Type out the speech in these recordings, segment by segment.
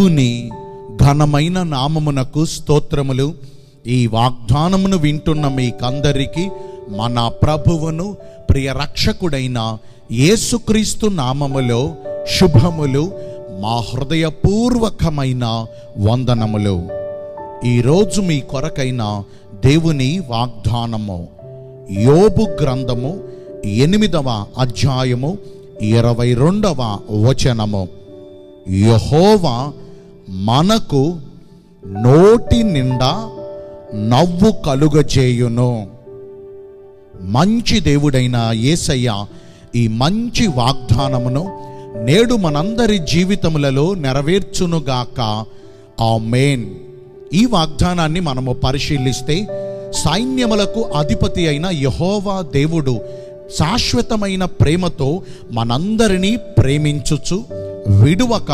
దేవుని ఘనమైన నామమునకు స్తోత్రములు ఈ వాగ్దానమును వింటున్న మీకందరికీ మన ప్రభువును ప్రియ రక్షకుడైన యేసుక్రీస్తు నామములో శుభములు మా హృదయపూర్వకమైన వందనములు ఈరోజు మీ కొరకైన దేవుని వాగ్దానము యోబు గ్రంథము ఎనిమిదవ అధ్యాయము ఇరవై రెండవ వచనము యహోవా మనకు నోటి నిండా నవ్వు కలుగజేయును మంచి దేవుడైన యేసయ్య ఈ మంచి వాగ్దానమును నేడు మనందరి జీవితములలో నెరవేర్చునుగాక ఆ మెయిన్ ఈ వాగ్దానాన్ని మనము పరిశీలిస్తే సైన్యములకు అధిపతి అయిన యహోవా దేవుడు శాశ్వతమైన ప్రేమతో మనందరినీ ప్రేమించుచు విడువక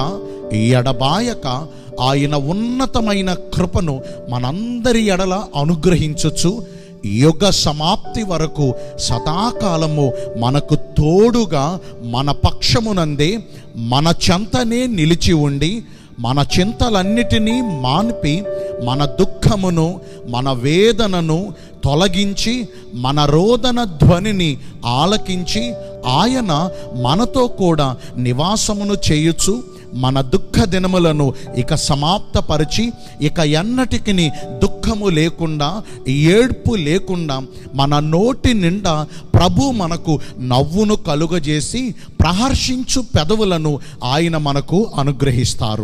ఎడబాయక ఆయన ఉన్నతమైన కృపను మనందరి ఎడల అనుగ్రహించుచు యుగ సమాప్తి వరకు సదాకాలము మనకు తోడుగా మన పక్షమునందే మన చెంతనే నిలిచి ఉండి మన చింతలన్నిటినీ మాన్పి మన దుఃఖమును మన వేదనను తొలగించి మన రోదన ధ్వనిని ఆలకించి ఆయన మనతో కూడా నివాసమును చేయుచు మన దుఃఖ దినములను ఇక సమాప్తపరిచి ఇక ఎన్నటికి దుఃఖము లేకుండా ఏడ్పు లేకుండా మన నోటి నిండా ప్రభు మనకు నవ్వును కలుగజేసి ప్రహర్షించు పెదవులను ఆయన మనకు అనుగ్రహిస్తారు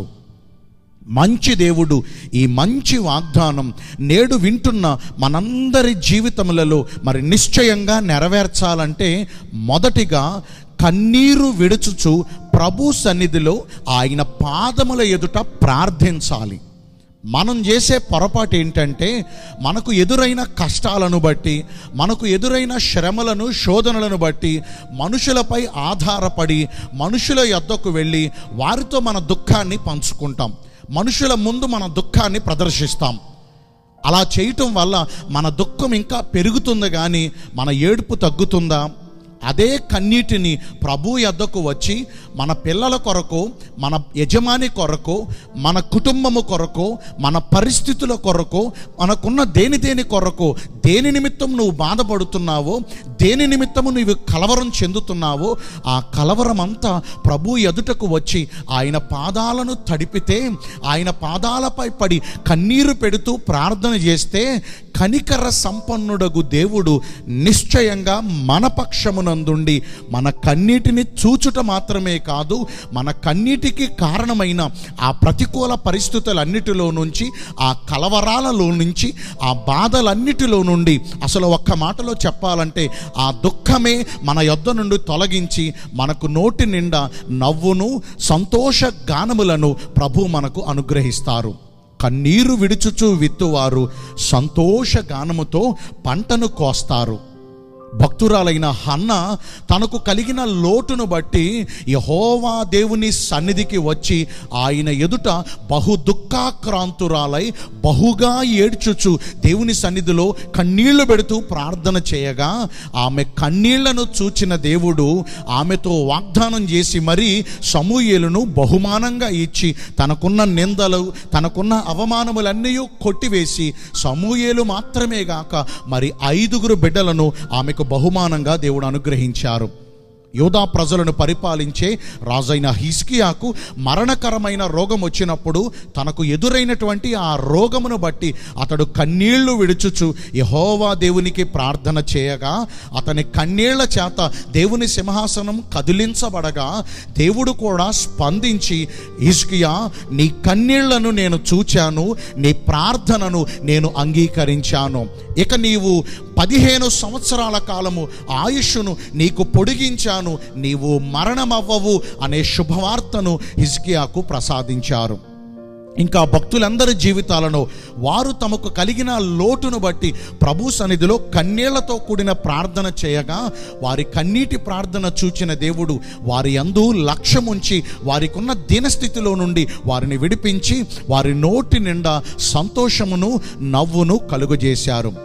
మంచి దేవుడు ఈ మంచి వాగ్దానం నేడు వింటున్న మనందరి జీవితములలో మరి నిశ్చయంగా నెరవేర్చాలంటే మొదటిగా కన్నీరు విడుచుచు ప్రభు సన్నిధిలో ఆయన పాదముల ఎదుట ప్రార్థించాలి మనం చేసే పొరపాటు ఏంటంటే మనకు ఎదురైన కష్టాలను బట్టి మనకు ఎదురైన శ్రమలను శోధనలను బట్టి మనుషులపై ఆధారపడి మనుషుల యొద్దకు వెళ్ళి వారితో మన దుఃఖాన్ని పంచుకుంటాం మనుషుల ముందు మన దుఃఖాన్ని ప్రదర్శిస్తాం అలా చేయటం వల్ల మన దుఃఖం ఇంకా పెరుగుతుంది కానీ మన ఏడుపు తగ్గుతుందా అదే కన్నీటిని ప్రభు యొద్దకు వచ్చి మన పిల్లల కొరకు మన యజమాని కొరకు మన కుటుంబము కొరకు మన పరిస్థితుల కొరకు మనకున్న దేని దేని కొరకు దేని నిమిత్తం నువ్వు బాధపడుతున్నావో దేని నిమిత్తము నువ్వు కలవరం చెందుతున్నావో ఆ కలవరం అంతా ప్రభు ఎదుటకు వచ్చి ఆయన పాదాలను తడిపితే ఆయన పాదాలపై పడి కన్నీరు పెడుతూ ప్రార్థన చేస్తే కనికర సంపన్నుడగు దేవుడు నిశ్చయంగా మన పక్షమునందుండి మన కన్నీటిని చూచుట మాత్రమే కాదు మన కన్నీటికి కారణమైన ఆ ప్రతికూల పరిస్థితులన్నిటిలో నుంచి ఆ కలవరాలలో నుంచి ఆ బాధలన్నిటిలో నుండి అసలు ఒక్క మాటలో చెప్పాలంటే ఆ దుఃఖమే మన యొద్ద నుండి తొలగించి మనకు నోటి నిండా నవ్వును సంతోష గానములను ప్రభు మనకు అనుగ్రహిస్తారు కన్నీరు విడుచుచు విత్తువారు సంతోష గానముతో పంటను కోస్తారు భక్తురాలైన హన్న తనకు కలిగిన లోటును బట్టి యహోవా దేవుని సన్నిధికి వచ్చి ఆయన ఎదుట బహు దుఃఖాక్రాంతురాలై బహుగా ఏడ్చుచు దేవుని సన్నిధిలో కన్నీళ్లు పెడుతూ ప్రార్థన చేయగా ఆమె కన్నీళ్లను చూచిన దేవుడు ఆమెతో వాగ్దానం చేసి మరీ సమూయేలును బహుమానంగా ఇచ్చి తనకున్న నిందలు తనకున్న అవమానములన్నీ కొట్టివేసి సమూయేలు మాత్రమే గాక మరి ఐదుగురు బిడ్డలను ఆమెకు బహుమానంగా దేవుడు అనుగ్రహించారు యోధా ప్రజలను పరిపాలించే రాజైన హిస్కియాకు మరణకరమైన రోగం వచ్చినప్పుడు తనకు ఎదురైనటువంటి ఆ రోగమును బట్టి అతడు కన్నీళ్లు విడుచుచు యహోవా దేవునికి ప్రార్థన చేయగా అతని కన్నీళ్ల చేత దేవుని సింహాసనం కదిలించబడగా దేవుడు కూడా స్పందించి హిస్కియా నీ కన్నీళ్లను నేను చూచాను నీ ప్రార్థనను నేను అంగీకరించాను ఇక నీవు పదిహేను సంవత్సరాల కాలము ఆయుష్ను నీకు పొడిగించాను నీవు మరణమవ్వవు అనే శుభవార్తను హిజ్కియాకు ప్రసాదించారు ఇంకా భక్తులందరి జీవితాలను వారు తమకు కలిగిన లోటును బట్టి ప్రభు సన్నిధిలో కన్నీళ్లతో కూడిన ప్రార్థన చేయగా వారి కన్నీటి ప్రార్థన చూచిన దేవుడు వారి అందు లక్ష్యముంచి వారికి ఉన్న దీనస్థితిలో నుండి వారిని విడిపించి వారి నోటి నిండా సంతోషమును నవ్వును కలుగజేశారు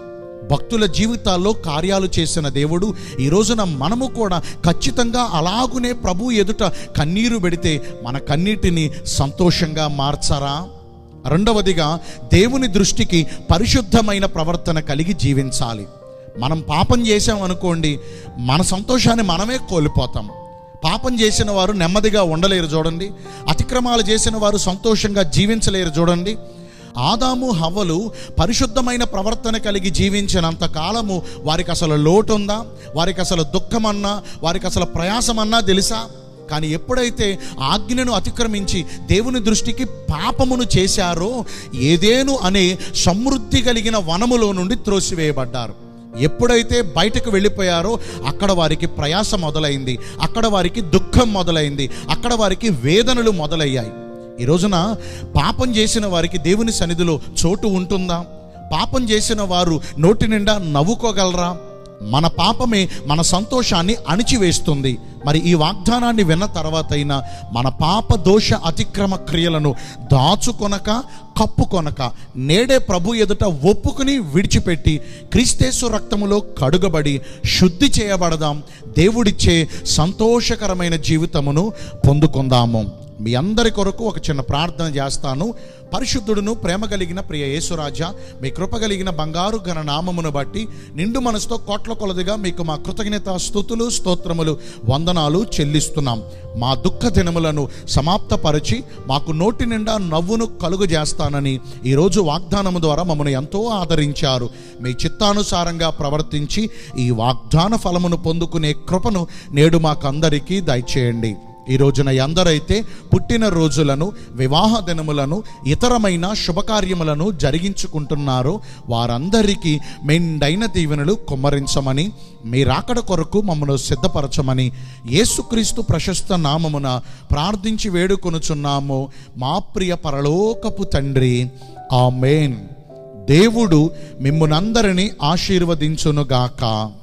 భక్తుల జీవితాల్లో కార్యాలు చేసిన దేవుడు ఈ రోజున మనము కూడా ఖచ్చితంగా అలాగునే ప్రభు ఎదుట కన్నీరు పెడితే మన కన్నీటిని సంతోషంగా మార్చరా రెండవదిగా దేవుని దృష్టికి పరిశుద్ధమైన ప్రవర్తన కలిగి జీవించాలి మనం పాపం చేసాం అనుకోండి మన సంతోషాన్ని మనమే కోల్పోతాం పాపం చేసిన వారు నెమ్మదిగా ఉండలేరు చూడండి అతిక్రమాలు చేసిన వారు సంతోషంగా జీవించలేరు చూడండి ఆదాము హవ్వలు పరిశుద్ధమైన ప్రవర్తన కలిగి జీవించినంత కాలము వారికి అసలు లోటు ఉందా వారికి అసలు దుఃఖమన్నా వారికి అసలు ప్రయాసమన్నా తెలుసా కానీ ఎప్పుడైతే ఆజ్ఞను అతిక్రమించి దేవుని దృష్టికి పాపమును చేశారో ఏదేను అనే సమృద్ధి కలిగిన వనములో నుండి త్రోసివేయబడ్డారు ఎప్పుడైతే బయటకు వెళ్ళిపోయారో అక్కడ వారికి ప్రయాస మొదలైంది అక్కడ వారికి దుఃఖం మొదలైంది అక్కడ వారికి వేదనలు మొదలయ్యాయి ఈ రోజున పాపం చేసిన వారికి దేవుని సన్నిధిలో చోటు ఉంటుందా పాపం చేసిన వారు నోటి నిండా నవ్వుకోగలరా మన పాపమే మన సంతోషాన్ని అణిచివేస్తుంది మరి ఈ వాగ్దానాన్ని విన్న తర్వాత అయినా మన పాప దోష అతిక్రమ క్రియలను దాచుకొనక కప్పుకొనక నేడే ప్రభు ఎదుట ఒప్పుకుని విడిచిపెట్టి క్రీస్తేసు రక్తములో కడుగబడి శుద్ధి చేయబడదాం దేవుడిచ్చే సంతోషకరమైన జీవితమును పొందుకుందాము మీ అందరి కొరకు ఒక చిన్న ప్రార్థన చేస్తాను పరిశుద్ధుడును ప్రేమ కలిగిన ప్రియ యేసురాజా మీ కృప కలిగిన బంగారు ఘన నామమును బట్టి నిండు మనసుతో కోట్ల కొలదిగా మీకు మా కృతజ్ఞత స్థుతులు స్తోత్రములు వందనాలు చెల్లిస్తున్నాం మా దుఃఖ దినములను సమాప్తపరిచి మాకు నోటి నిండా నవ్వును కలుగు చేస్తానని ఈరోజు వాగ్దానము ద్వారా మమ్మల్ని ఎంతో ఆదరించారు మీ చిత్తానుసారంగా ప్రవర్తించి ఈ వాగ్దాన ఫలమును పొందుకునే కృపను నేడు మాకందరికీ దయచేయండి ఈ రోజున ఎందరైతే పుట్టిన రోజులను వివాహ దినములను ఇతరమైన శుభకార్యములను జరిగించుకుంటున్నారో వారందరికీ మెండైన దీవెనలు కుమ్మరించమని మీ రాకడ కొరకు మమ్మను సిద్ధపరచమని యేసుక్రీస్తు ప్రశస్త నామమున ప్రార్థించి వేడుకొనుచున్నాము మా ప్రియ పరలోకపు తండ్రి ఆమేన్ దేవుడు మిమ్మునందరినీ ఆశీర్వదించునుగాక